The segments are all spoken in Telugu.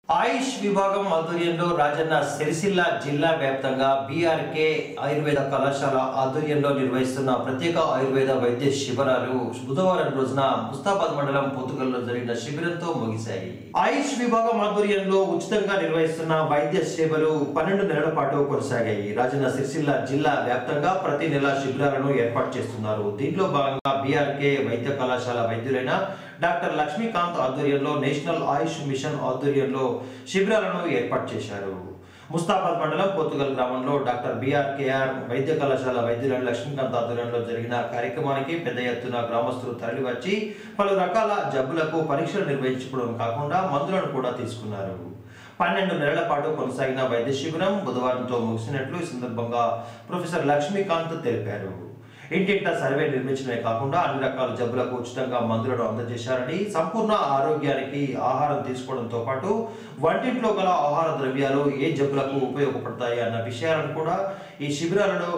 ఆయుష్ విభాగం ఆధ్వర్యంలో రాజన్న సిరిసిల్ల జిల్లా వ్యాప్తంగా బీఆర్కే ఆయుర్వేద కళాశాల ఆధ్వర్యంలో నిర్వహిస్తున్న ప్రత్యేక ఆయుర్వేద వైద్య శిబిరాలు బుధవారం రోజున ముస్తాబాద్ మండలం పొత్తుగల్లో జరిగిన శిబిరంతో ముగిశాయి ఆయుష్ విభాగం ఆధ్వర్యంలో ఉచితంగా నిర్వహిస్తున్న వైద్య సేవలు పన్నెండు నెలల పాటు కొనసాగాయి రాజన్న సిరిసిల్ల జిల్లా వ్యాప్తంగా ప్రతి నెల శిబిరాలను ఏర్పాటు చేస్తున్నారు దీంట్లో భాగంగా బీఆర్కే వైద్య కళాశాల వైద్యులైన డాక్టర్ లక్ష్మీకాంత్ ఆధ్వర్యంలో నేషనల్ ఆయుష్ మిషన్ ఆధ్వర్యంలో శిబిరాలను ఏర్పాటు చేశారు ముస్తాబాద్ మండలం పోతుగల్ గ్రామంలో డాక్టర్ బిఆర్కేఆర్ వైద్య కళాశాల వైద్యులైన లక్ష్మీకాంత్ ఆధ్వర్యంలో జరిగిన కార్యక్రమానికి పెద్ద ఎత్తున గ్రామస్తులు తరలివచ్చి పలు రకాల జబ్బులకు పరీక్షలు నిర్వహించుకోవడం కాకుండా మందులను కూడా తీసుకున్నారు పన్నెండు నెలల పాటు కొనసాగిన వైద్య శిబిరం బుధవారంతో ముగిసినట్లు ఈ సందర్భంగా ప్రొఫెసర్ లక్ష్మీకాంత్ తెలిపారు ఇంటింటా సర్వే నిర్మించడమే కాకుండా అన్ని రకాల జబ్బులకు ఉచితంగా మందులను అందజేశారని సంపూర్ణ ఆరోగ్యానికి ఆహారం తీసుకోవడంతో పాటు వంటింట్లో గల ఆహార ద్రవ్యాలు ఏ జబ్బులకు ఉపయోగపడతాయి అన్న విషయాలను కూడా ఈ శిబిరాలలో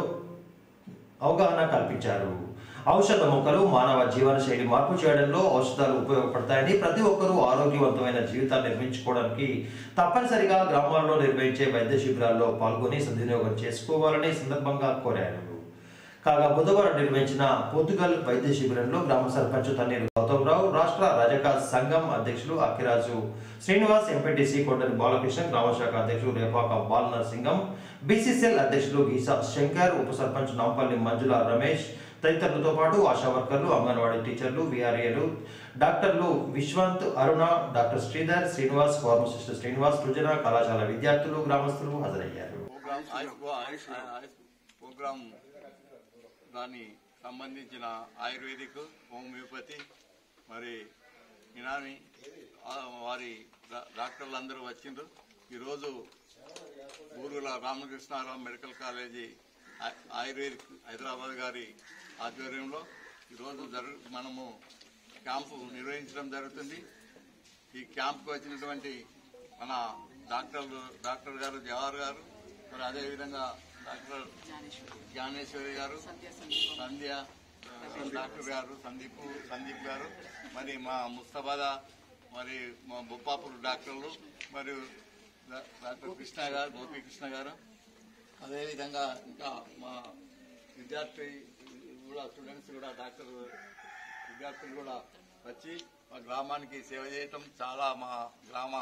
అవగాహన కల్పించారు ఔషధ మొక్కలు మానవ జీవన శైలి మార్పు చేయడంలో ఔషధాలు ఉపయోగపడతాయని ప్రతి ఒక్కరూ ఆరోగ్యవంతమైన జీవితాన్ని నిర్మించుకోవడానికి తప్పనిసరిగా గ్రామాల్లో నిర్వహించే వైద్య శిబిరాల్లో పాల్గొని సద్వినియోగం చేసుకోవాలని ఈ సందర్భంగా కోరారు కాగా బుధవారం నిర్వహించిన పోతుగల్ వైద్య శిబిరంలో గ్రామ సర్పంచ్ తన్నీరు గౌతమ్రావు రాష్ట్ర రజక సంఘం అధ్యక్షులు అఖిరాజు శ్రీనివాస్ ఎంపీటీసీ కొండరి బాలకృష్ణ గ్రామ శాఖ అధ్యక్షులు రేపాక బాల నరసింగం బీసీసీఎల్ అధ్యక్షులు గీసా శంకర్ ఉప సర్పంచ్ నాంపల్లి మంజుల రమేష్ తదితరులతో పాటు ఆశా వర్కర్లు అంగన్వాడీ టీచర్లు విఆర్ఏలు డాక్టర్లు విశ్వంత్ అరుణ డాక్టర్ శ్రీధర్ శ్రీనివాస్ ఫార్మసిస్ట్ శ్రీనివాస్ సృజన కళాశాల విద్యార్థులు గ్రామస్తులు హాజరయ్యారు ప్రోగ్రామ్ ఆయుష్ ఆయుష్ ఆయుష్ ప్రోగ్రామ్ దాని సంబంధించిన ఆయుర్వేదిక్ హోమియోపతి మరి ఇనామి ఆ, వారి డా- డాక్టర్లు అందరూ వచ్చిండ్రు ఈరోజు ఊరుల రామకృష్ణారావు మెడికల్ కాలేజీ ఆ- ఆయుర్వేదిక్ హైదరాబాద్ గారి ఆధ్వర్యంలో ఈరోజు జరు మనము క్యాంపు నిర్వహించడం జరుగుతుంది ఈ క్యాంప్కి వచ్చినటువంటి మన డాక్టర్ డాక్టర్ గారు జవహర్ గారు మరి అదేవిధంగా డాక్టర్ జ్ఞానేశ్వరి గారు సంధ్య ఆ, డాక్టర్ గారు సందీప్ సందీప్ గారు మరి మా ముస్తఫాద మరి మా బొప్పాపూర్ డాక్టర్లు మరియు డా- డాక్టర్ కృష్ణ గారు గోపీకృష్ణ గారు అదేవిధంగా ఇంకా మా విద్యార్థి కూడా స్టూడెంట్స్ కూడా డాక్టర్ విద్యార్థులు కూడా వచ్చి మా గ్రామానికి సేవ చేయటం చాలా మా గ్రామ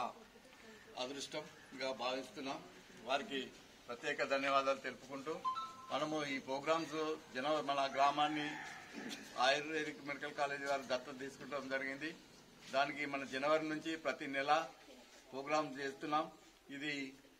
అదృష్టంగా భావిస్తున్నాం వారికి ప్రత్యేక ధన్యవాదాలు తెలుపుకుంటూ మనము ఈ ప్రోగ్రామ్స్ జన మన గ్రామాన్ని ఆయుర్వేదిక్ మెడికల్ కాలేజీ వారు దత్తత తీసుకుంటాం జరిగింది దానికి మన జనవరి నుంచి ప్రతి నెల ప్రోగ్రామ్ చేస్తున్నాం ఇది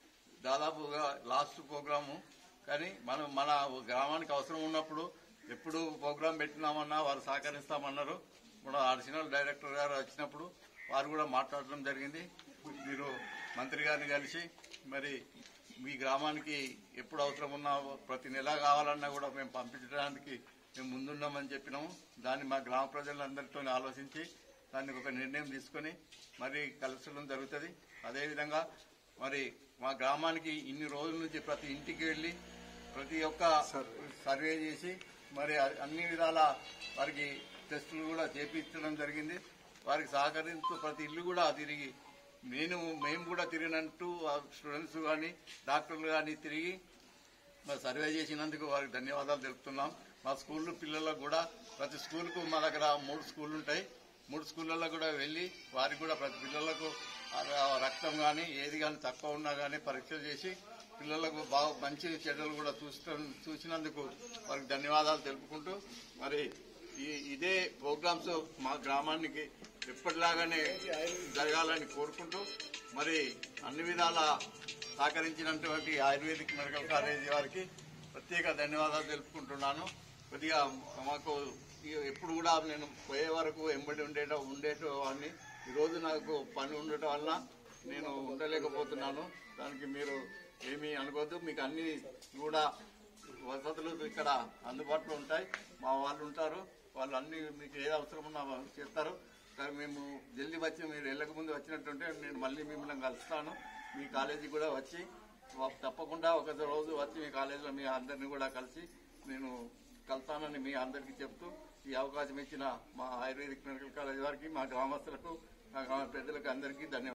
దాదాపుగా లాస్ట్ ప్రోగ్రాము కానీ మనం మన గ్రామానికి అవసరం ఉన్నప్పుడు ఎప్పుడు ప్రోగ్రాం పెట్టినామన్నా వారు సహకరిస్తామన్నారు మన అడిషనల్ డైరెక్టర్ గారు వచ్చినప్పుడు వారు కూడా మాట్లాడడం జరిగింది మీరు మంత్రి గారిని కలిసి మరి మీ గ్రామానికి ఎప్పుడు అవసరం ఉన్నా ప్రతి నెల కావాలన్నా కూడా మేము పంపించడానికి మేము ముందున్నామని చెప్పినాము దాన్ని మా గ్రామ ప్రజలందరితో ఆలోచించి దానికి ఒక నిర్ణయం తీసుకొని మరి కలసడం జరుగుతుంది అదేవిధంగా మరి మా గ్రామానికి ఇన్ని రోజుల నుంచి ప్రతి ఇంటికి వెళ్ళి ప్రతి ఒక్క సర్వే చేసి మరి అ- అన్ని విధాల వారికి టెస్టులు కూడా చేపించడం జరిగింది వారికి సహకరిస్తూ ప్రతి ఇల్లు కూడా తిరిగి నేను మేము కూడా తిరిగినట్టు స్టూడెంట్స్ కానీ డాక్టర్లు కానీ తిరిగి మరి సర్వే చేసినందుకు వారికి ధన్యవాదాలు తెలుపుతున్నాం మా స్కూల్ పిల్లలకు కూడా ప్రతి స్కూల్కు మా దగ్గర మూడు స్కూళ్ళు ఉంటాయి మూడు స్కూళ్ళల్లో కూడా వెళ్ళి వారికి కూడా ప్రతి పిల్లలకు ఆ రక్తం కానీ ఏది కానీ తక్కువ ఉన్నా కానీ పరీక్షలు చేసి పిల్లలకు బాగా మంచి చెడ్డలు కూడా చూసిన చూసినందుకు వారికి ధన్యవాదాలు తెలుపుకుంటూ మరి ఈ ఇదే ప్రోగ్రామ్స్ మా గ్రామానికి ఎప్పటిలాగానే జరగాలని కోరుకుంటూ మరి అన్ని విధాల సహకరించినటువంటి ఆయుర్వేదిక్ మెడికల్ కాలేజీ వారికి ప్రత్యేక ధన్యవాదాలు తెలుపుకుంటున్నాను కొద్దిగా మాకు ఈ- ఎప్పుడు కూడా నేను పోయే వరకు ఎంబడి ఉండేట ఉండేటవాడిని ఈరోజు నాకు పని ఉండటం వల్ల నేను ఉండలేకపోతున్నాను దానికి మీరు ఏమీ అనుకోవద్దు మీకు అన్ని కూడా వసతులు ఇక్కడ అందుబాటులో ఉంటాయి మా వాళ్ళు ఉంటారు వాళ్ళు అన్ని మీకు ఏది అవసరం ఉన్నా వాళ్ళు చేస్తారు కానీ మేము జల్దీ వచ్చి మీరు వెళ్ళక ముందు వచ్చినట్టుంటే నేను మళ్ళీ మిమ్మల్ని కలుస్తాను మీ కాలేజీ కూడా వచ్చి వా- తప్పకుండా ఒక రోజు వచ్చి మీ కాలేజీలో మీ అందరినీ కూడా కలిసి నేను కలుస్తానని మీ అందరికీ చెప్తూ ఈ అవకాశం ఇచ్చిన మా ఆయుర్వేదిక్ మెడికల్ కాలేజ్ వారికి మా గ్రామస్తులకు మా గ్రామ పెద్దలకు అందరికీ ధన్యవాదాలు